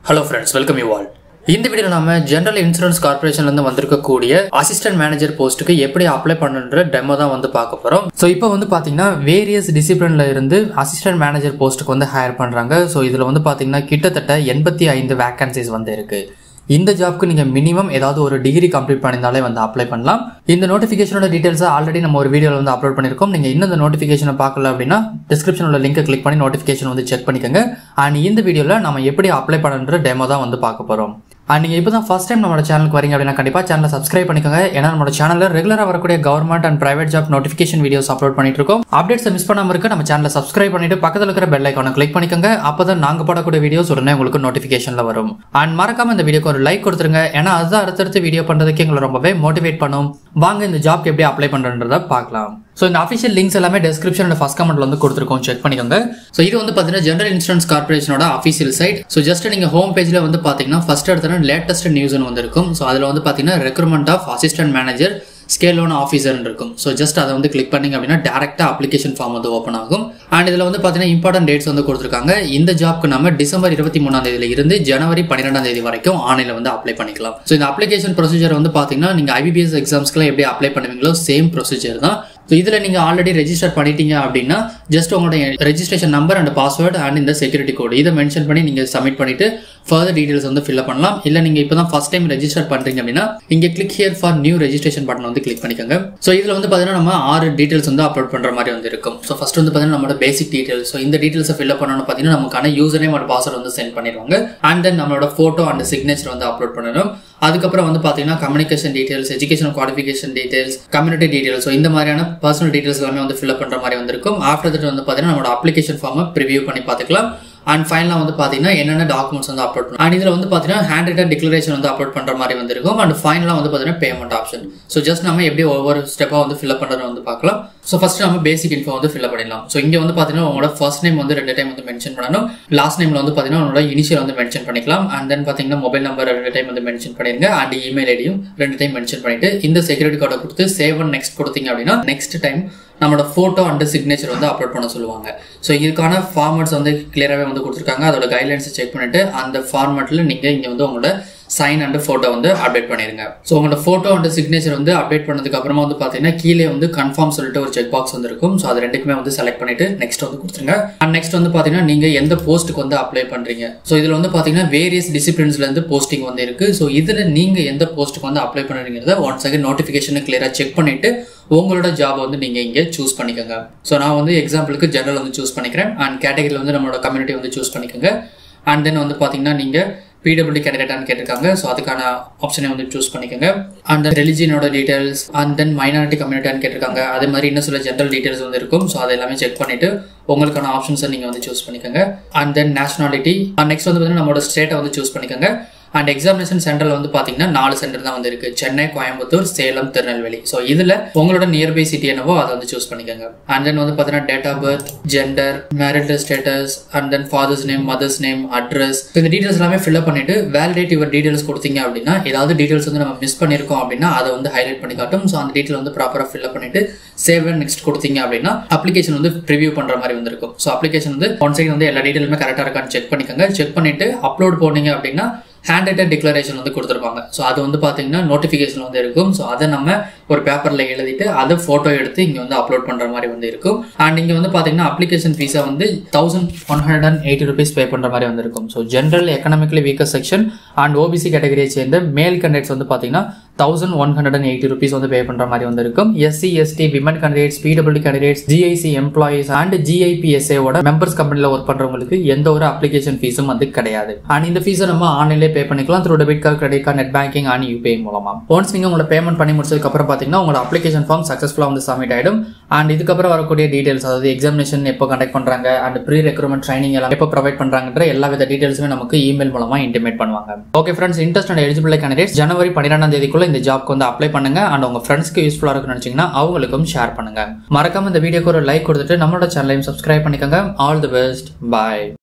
hello friends welcome you all இந்த video நாம general insurance கார்பரேஷன்லேருந்து வந்திருக்கக்கூடிய அசிஸ்டன்ட் மேனேஜர் போஸ்ட்டுக்கு எப்படி அப்ளை பண்ணுன்ற டெமோ தான் வந்து பார்க்க போகிறோம் ஸோ இப்போ வந்து பார்த்தீங்கன்னா வேரியஸ் டிசிப்ளின்ல இருந்து அசிஸ்டன்ட் மேனேஜர் போஸ்ட்டுக்கு வந்து ஹையர் பண்ணுறாங்க ஸோ இதில் வந்து பார்த்தீங்கன்னா கிட்டத்தட்ட எண்பத்தி ஐந்து வேகன்சிஸ் வந்து இருக்கு இந்த ஜாப்க்கு நீங்கள் மினிமம் ஏதாவது ஒரு டிகிரி கம்ப்ளீட் பண்ணியிருந்தாலே வந்து அப்ளை பண்ணலாம் இந்த நோட்டிஃபிகேஷனோட டீட்டெயில்ஸை ஆல்ரெடி நம்ம ஒரு வீடியோவில் வந்து அப்லோட் பண்ணியிருக்கோம் நீங்கள் இன்னும் இந்த நோட்டிஃபிகேஷனை பார்க்கல அப்படின்னா டிஸ்கிரிப்ஷனோட லிங்கை கிளிக் பண்ணி நோட்டிஃபிகேஷன் வந்து செக் பண்ணிக்கோங்க அண்ட் இந்த வீடியோவில் நம்ம எப்படி அப்ளை பண்ணுற டெமோ தான் வந்து பார்க்க போகிறோம் அண்ட் நீங்கள் இப்போ தான் ஃபஸ்ட் டைம் நம்மளோட சேனலுக்கு வரீங்க அப்படின்னா கண்டிப்பாக சேனலை சப்ஸ்கிரைப் பண்ணிக்கோங்க ஏன்னா நம்மளோட சேனலில் ரெகுலராக வரக்கூடிய government and private job notification videos upload பண்ணிட்டு இருக்கோம் அப்டேட்ஸை மிஸ் பண்ணாமல் இருக்க நம்ம சேனலை சப்ஸ்கிரைப் பண்ணிட்டு பக்கத்தில் இருக்கிற பெல் ஐக்கானை கிளிக் பண்ணிக்கோங்க அப்போ தான் நாங்கள் போடக்கூடிய வீடியோஸ் உடனே உங்களுக்கு நோட்டிஃபிகேஷனில் வரும் அண்ட் மறக்காம இந்த வீடியோக்கு ஒரு லைக் கொடுத்துருங்க ஏன்னா அதுதான் அடுத்தடுத்து வீடியோ பண்ணுறதுக்கு எங்களை ரொம்பவே மோட்டிவேட் பண்ணும் வாங்க இந்த ஜாப்க்கு எப்படி அப்ளை பண்ணுறன்றத பார்க்கலாம் ஸோ இந்த அஃபிஷியல் லிங்க்ஸ் எல்லாமே டிஸ்கிரிப்ஷன் ஃபஸ்ட் கமெண்ட்ல வந்து கொடுத்துருக்கோம் செக் பண்ணிக்கோங்க ஸோ இது வந்து பார்த்தீங்கன்னா ஜெனரல் இன்சூரன்ஸ் கார்பரேஷனோட அஃபிஷியல் சைட் ஸோ ஜஸ்ட் நீங்கள் ஹோம் பேஜில் வந்து பார்த்தீங்கன்னா ஃபர்ஸ்ட் எடுத்தோன்னா லேட்டஸ்ட் நியூஸ்னு வந்திருக்கும் ஸோ அதில் வந்து பார்த்தீங்கன்னா recruitment of assistant manager scale loan ஆஃபீஸர்னு இருக்கும் ஸோ ஜஸ்ட் அதை வந்து கிளிக் பண்ணிங்க அப்படின்னா டேரெக்டாக அப்ளிகேஷன் ஃபார்ம் வந்து ஓப்பன் ஆகும் அண்ட் இதில் வந்து பார்த்தீங்கன்னா இம்பார்ட்டன்ட் டேட்ஸ் வந்து கொடுத்துருக்காங்க இந்த ஜாப்க்கு நம்ம டிசம்பர் இருபத்தி மூணாம் தேதியில இருந்து ஜனவரி பன்னிரெண்டாம் தேதி வரைக்கும் ஆன்லைனில் வந்து அப்ளை பண்ணிக்கலாம் ஸோ இந்த அப்ளிகேஷன் ப்ரொசீஜர் வந்து பார்த்தீங்கன்னா நீங்கள் ஐபிபிஎஸ் எக்ஸாம்ஸ்க்குலாம் எப்படி அப்ளை பண்ணுவீங்களோ சேம் ப்ரொசீஜர் தான் ஸோ இதில் நீங்கள் ஆல்ரெடி ரெஜிஸ்டர் பண்ணிட்டீங்க அப்படின்னா ஜஸ்ட் உங்களோட registration number and password and இந்த செக்யூரிட்டி கோடு இதை மென்ஷன் பண்ணி நீங்கள் சப்மிட் பண்ணிட்டு ஃபர்தர் டீடைல்ஸ் வந்து ஃபில்அப் பண்ணலாம் இல்லை நீங்கள் இப்போ தான் ஃபஸ்ட் டைம் ரெஜிஸ்டர் பண்ணுறீங்க அப்படின்னா இங்கே click here for new registration button வந்து கிளிக் பண்ணிக்கோங்க ஸோ இதில் வந்து பார்த்தீங்கன்னா நம்ம ஆறு டீடைல்ஸ் வந்து அப்லோட் பண்ணுற மாதிரி வந்து இருக்கும் ஸோ ஃபஸ்ட் வந்து பார்த்தீங்கன்னா நம்மளோட பேசிக் டீடைல்ஸ் ஸோ இந்த டீடைல்ஸை ஃபில்அப் பண்ணணும் பார்த்தீங்கன்னா நமக்கான யூசர் நேம் அண்ட் பாஸ்வேர்டு வந்து சென்ட் பண்ணிடுவாங்க அண்ட் தென் நம்மளோட ஃபோட்டோ அண்ட் சிக்னேச்சர் வந்து அப்லோட் பண்ணணும் அதுக்கப்புறம் வந்து பார்த்தீங்கன்னா communication details education qualification details community details so இந்த மாதிரியான பர்சனல் டீடைல்ஸ் எல்லாமே வந்து ஃபில்அப் பண்ணுற மாதிரி வந்திருக்கும் ஆஃப்டர் தட் வந்து பார்த்தீங்கன்னா நம்மளோட அப்ளிகேஷன் ஃபார்மை ப்ரிவியூ பண்ணி பார்த்துக்கலாம் அண்ட் ஃபைனலாக வந்து பார்த்தீங்கன்னா என்னென்ன டாக்குமெண்ட்ஸ் வந்து அப்லோட் பண்ணணும் அண்ட் இதில் வந்து பார்த்தீங்கன்னா ஹேண்ட் ரிட்டன் டிக்ளரேஷன் வந்து அப்லோட் பண்ணுற மாதிரி வந்திருக்கும் அண்ட் ஃபைனலாக வந்து பார்த்தீங்கன்னா பேமெண்ட் ஆப்ஷன் ஸோ ஜஸ்ட் நம்ம எப்படி ஒவ்வொரு ஸ்டெப்பாக வந்து ஃபில்அப் பண்ணுறது வந்து பார்க்கலாம் ஸோ ஃபஸ்ட் நம்ம பேசிக் இன்ஃபோ வந்து ஃபில்அப் பண்ணிடலாம் ஸோ இங்கே வந்து பார்த்தீங்கன்னா உங்களோட ஃபர்ஸ்ட் நேம் வந்து ரெண்டு டைம் வந்து மென்ஷன் பண்ணணும் லாஸ்ட் நேமில் வந்து பார்த்தீங்கன்னா உங்களோட இனிஷியல் வந்து மென்ஷன் பண்ணிக்கலாம் அண்ட் தென் பார்த்தீங்கன்னா மொபைல் நம்பர் ரெண்டு டைம் வந்து மென்ஷன் பண்ணிருங்க அண்ட் இமெயில் ஐடியும் ரெண்டு டைம் மென்ஷன் பண்ணிட்டு இந்த செக்யூரிட்டி கார்டை கொடுத்து சேவ் அண்ட் நெக்ஸ்ட் கொடுத்தீங்க அப்படின்னா நெக்ஸ்ட் டைம் நம்மளோட ஃபோட்டோ அண்ட் சிக்னேச்சர் வந்து அப்லோட் பண்ண சொல்லுவாங்க ஸோ இதுக்கான ஃபார்மட்ஸ் வந்து கிளியராகவே வந்து கொடுத்துருக்காங்க அதோட கைட்லைன்ஸை செக் பண்ணிட்டு அந்த ஃபார்மேட்டில் நீங்கள் இங்கே வந்து உங்களோட சைன் அண்ட் ஃபோட்டோ வந்து அப்டேட் பண்ணிருங்க ஸோ உங்களோட ஃபோட்டோ அண்ட் சிக்னேச்சர் வந்து அப்டேட் பண்ணதுக்கு அப்புறமா வந்து பார்த்தீங்கன்னா கீழே வந்து கன்ஃபார்ம் சொல்லிட்டு ஒரு செக் பாக்ஸ் வந்து இருக்கும் ஸோ அது ரெண்டுக்குமே வந்து செலக்ட் பண்ணிட்டு நெக்ஸ்ட் வந்து கொடுத்துருங்க அண்ட் நெக்ஸ்ட் வந்து பார்த்தீங்கன்னா நீங்கள் எந்த போஸ்ட்டுக்கு வந்து அப்ளை பண்ணுறீங்க ஸோ இதில் வந்து பார்த்தீங்கன்னா வேரியஸ் டிசிப்ளின்ஸ்லேருந்து போஸ்டிங் வந்து இருக்குது ஸோ இதில் நீங்கள் எந்த போஸ்ட்டுக்கு வந்து அப்ளை பண்ணுறீங்கிறத ஒன் செகண்ட் நோட்டிஃபிகேஷனை கிளியராக செக் பண்ணிட்டு உங்களோட ஜாப் வந்து நீங்கள் இங்கே சூஸ் பண்ணிக்கோங்க ஸோ நான் வந்து எக்ஸாம்பிளுக்கு ஜெனரல் வந்து சூஸ் பண்ணிக்கிறேன் அண்ட் கேட்டகரியில் வந்து நம்மளோட கம்யூனிட்டி வந்து சூஸ் பண்ணிக்கோங்க அண்ட் தென் வந்து பார்த்தீங்கன்னா நீங்கள் பிடபிள்யூ கேண்டிடேட்டான்னு கேட்டிருக்காங்க ஸோ அதுக்கான ஆப்ஷனை வந்து சூஸ் பண்ணிக்கோங்க அண்ட் தென் ரிலிஜியனோட டீடைல்ஸ் அண்ட் தென் மைனாரிட்டி கம்யூனிட்டான்னு கேட்டிருக்காங்க அதே மாதிரி இன்னும் சில ஜென்ரல் டீடைல்ஸ் வந்து இருக்கும் ஸோ அதை எல்லாமே செக் பண்ணிட்டு உங்களுக்கான ஆப்ஷன்ஸை நீங்கள் வந்து சூஸ் பண்ணிக்கோங்க and then nationality and next வந்து பார்த்தீங்கன்னா நம்மளோட ஸ்டேட்டை வந்து சூஸ் பண்ணிக்கோங்க அண்ட் எக்ஸாமினேஷன் சென்டரில் வந்து பார்த்தீங்கன்னா நாலு சென்டர் தான் வந்து இருக்கு சென்னை கோயம்புத்தூர் சேலம் திருநெல்வேலி ஸோ இதில் உங்களோட நியர்பை சிட்டி என்னவோ அதை வந்து சூஸ் பண்ணிக்கோங்க அண்ட் தென் வந்து பார்த்தீங்கன்னா date of birth gender marital status and then father's name mother's name address இந்த டீடைல்ஸ் எல்லாமே ஃபில்அப் பண்ணிட்டு வேலிடேட் யுவர் டீடைல்ஸ் கொடுத்தீங்க அப்படின்னா ஏதாவது டீடைல்ஸ் வந்து நம்ம மிஸ் பண்ணியிருக்கோம் அப்படின்னா அதை வந்து ஹைலைட் பண்ணி காட்டும் ஸோ அந்த டீட்டெயில் வந்து ப்ராப்பராக ஃபில்அப் பண்ணிட்டு சேவ் அண்ட் நெக்ஸ்ட் கொடுத்தீங்க அப்படின்னா அப்ளிகேஷன் வந்து ப்ரிவியூ பண்ணுற மாதிரி வந்திருக்கும் ஸோ அப்ளிகேஷன் வந்து ஒன் சைடு வந்து எல்லா டீட்டெயிலுமே கரெக்டாக இருக்கான்னு செக் பண்ணிக்கோங்க செக் பண்ணிட்டு அப்லோட் போனீங்க அப்படின்னா ஹேண்ட் ரிட்டன் டிக்ளரேஷன் வந்து கொடுத்துருப்பாங்க ஸோ அது வந்து பார்த்தீங்கன்னா நோட்டிஃபிகேஷன் வந்து இருக்கும் ஸோ அதை நம்ம ஒரு பேப்பரில் எழுதிட்டு அதை ஃபோட்டோ எடுத்து இங்கே வந்து அப்லோட் பண்ணுற மாதிரி வந்து இருக்கும் அண்ட் இங்கே வந்து பார்த்தீங்கன்னா அப்ளிகேஷன் ஃபீஸை வந்து thousand one hundred and eighty rupees pay பண்ணுற மாதிரி வந்து இருக்கும் so general economically weaker section and OBC கேட்டகரியை சேர்ந்த மேல் கேண்டிடேட்ஸ் வந்து பார்த்தீங்கன்னா thousand one hundred and eighty rupees வந்து பே பண்ணுற மாதிரி வந்து இருக்கும் SC ST women candidates PW candidates GIC employees and ஜிஐபிஎஸ்ஏவோட மெம்பர்ஸ் கம்பெனியில் ஒர்க் பண்ணுறவங்களுக்கு எந்த ஒரு அப்ளிகேஷன் ஃபீஸும் வந்து கிடையாது அண்ட் இந்த ஃபீஸை நம்ம ஆன்லைன்லேயே பே பண்ணிக்கலாம் through debit card credit card net banking and UPI மூலமா ஒன்ஸ் நீங்கள் உங்களோட பேமெண்ட் பண்ணி முடிச்சதுக்கு அப்புறம் பார்த்தீங்கன்னா உங்களோட அப்ளிகேஷன் ஃபார்ம் சக்ஸஸ்ஃபுல்லாக வந்து சப்மிட் ஆயிடும் அண்ட் இதுக்கப்புறம் வரக்கூடிய டீடைல்ஸ் அதாவது எக்ஸாமினேஷன் எப்போ கண்டக்ட் பண்ணுறாங்க அண்ட் ப்ரீ ரெக்ரூட்மெண்ட் ட்ரைனிங் எல்லாம் எப்போ ப்ரொவைட் பண்ணுறாங்கன்ற எல்லா வித டீடைல்ஸுமே நமக்கு இமெயில் மூலமாக இன்டிமேட் பண்ணுவாங்க okay friends interest and eligible candidates ஜனவரி பன்னிரெண்டாம் தேதிக்குள்ள இந்த ஜாப்க்கு வந்து அப்ளை பண்ணுங்க அண்ட் உங்க ஃப்ரெண்ட்ஸ்க்கு யூஸ்ஃபுல்லாக இருக்குன்னு நினைச்சீங்கன்னா அவங்களுக்கும் ஷேர் பண்ணுங்க மறக்காம இந்த வீடியோக்கு ஒரு லைக் கொடுத்துட்டு நம்மளோட சேனலையும் சப்ஸ்கிரைப் பண்ணிக்கோங்க ஆல் தி பெஸ்ட் பாய்